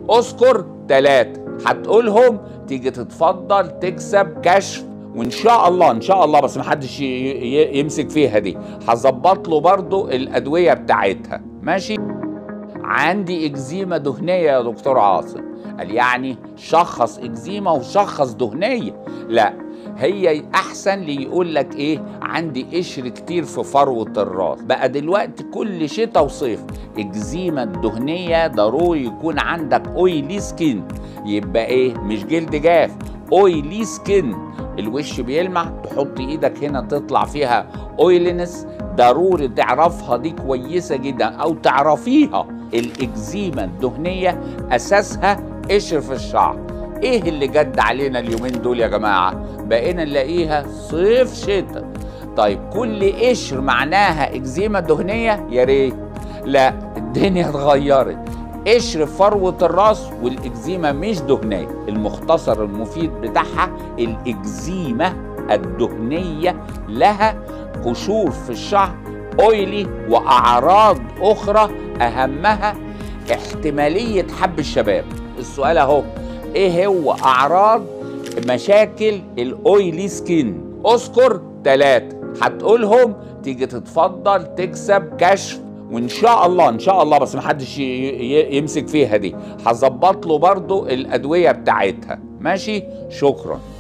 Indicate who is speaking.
Speaker 1: اذكر ثلاثة هتقولهم تيجي تتفضل تكسب كشف وان شاء الله ان شاء الله بس محدش ي- ي- يمسك فيها دي هظبط له برضو الادويه بتاعتها ماشي عندي اكزيما دهنيه يا دكتور عاصم قال يعني شخص اكزيما وشخص دهنيه لا هي احسن لي يقول لك ايه عندي قشر كتير في فروه الراس بقى دلوقتي كل شتاء وصيف اكزيما الدهنيه ضروري يكون عندك اويلي سكين يبقى ايه مش جلد جاف اويلي سكين الوش بيلمع تحط ايدك هنا تطلع فيها اويلينس ضروري تعرفها دي كويسه جدا او تعرفيها الاكزيما الدهنيه اساسها قشر في الشعر ايه اللي جد علينا اليومين دول يا جماعه بقينا نلاقيها صيف شتاء طيب كل قشر معناها اكزيما دهنيه يا ريت لا الدنيا اتغيرت قشر في فروة الراس والإكزيما مش دهنية المختصر المفيد بتاعها الإكزيما الدهنية لها قشور في الشعر أويلي وأعراض أخرى أهمها احتمالية حب الشباب السؤال أهو إيه هو أعراض مشاكل الأويلي سكين اذكر ثلاثة هتقولهم تيجي تتفضل تكسب كشف وان شاء الله ان شاء الله بس محدش ي- ي- يمسك فيها دي هظبط له برضو الادويه بتاعتها ماشي شكرا